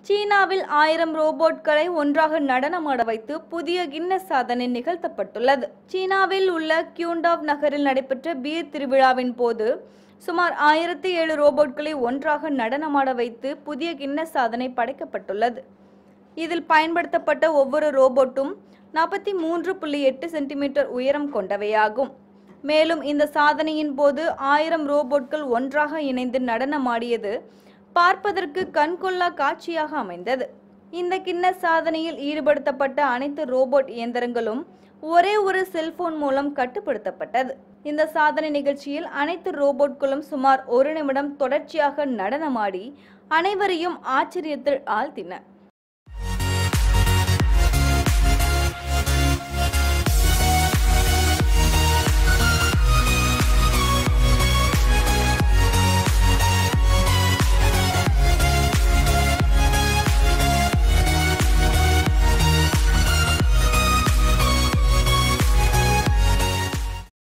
சீனாவில் ஆயிரம் ரோபோட்களை ஒன்றாக நடனமாட வைத்து புதிய கின்னஸ் சாதனை நிகழ்த்தப்பட்டுள்ளது சீனாவில் உள்ள கியூண்டாவ் நகரில் நடைபெற்ற பீர் திருவிழாவின் போது சுமார் ஆயிரத்தி ஏழு ரோபோட்களை ஒன்றாக நடனமாட வைத்து புதிய கின்னஸ் சாதனை படைக்கப்பட்டுள்ளது இதில் பயன்படுத்தப்பட்ட ஒவ்வொரு ரோபோட்டும் நாற்பத்தி மூன்று புள்ளி எட்டு சென்டிமீட்டர் உயரம் கொண்டவையாகும் மேலும் இந்த சாதனையின் போது ஆயிரம் ரோபோட்கள் ஒன்றாக இணைந்து நடனமாடியது பார்ப்பதற்கு கண்கொள்ளா காட்சியாக அமைந்தது இந்த கின்னஸ் சாதனையில் ஈடுபடுத்தப்பட்ட அனைத்து ரோபோட் இயந்திரங்களும் ஒரே ஒரு செல்போன் மூலம் கட்டுப்படுத்தப்பட்டது இந்த சாதனை நிகழ்ச்சியில் அனைத்து ரோபோட்களும் சுமார் ஒரு நிமிடம் தொடர்ச்சியாக நடனமாடி அனைவரையும் ஆச்சரியத்தில் ஆழ்த்தின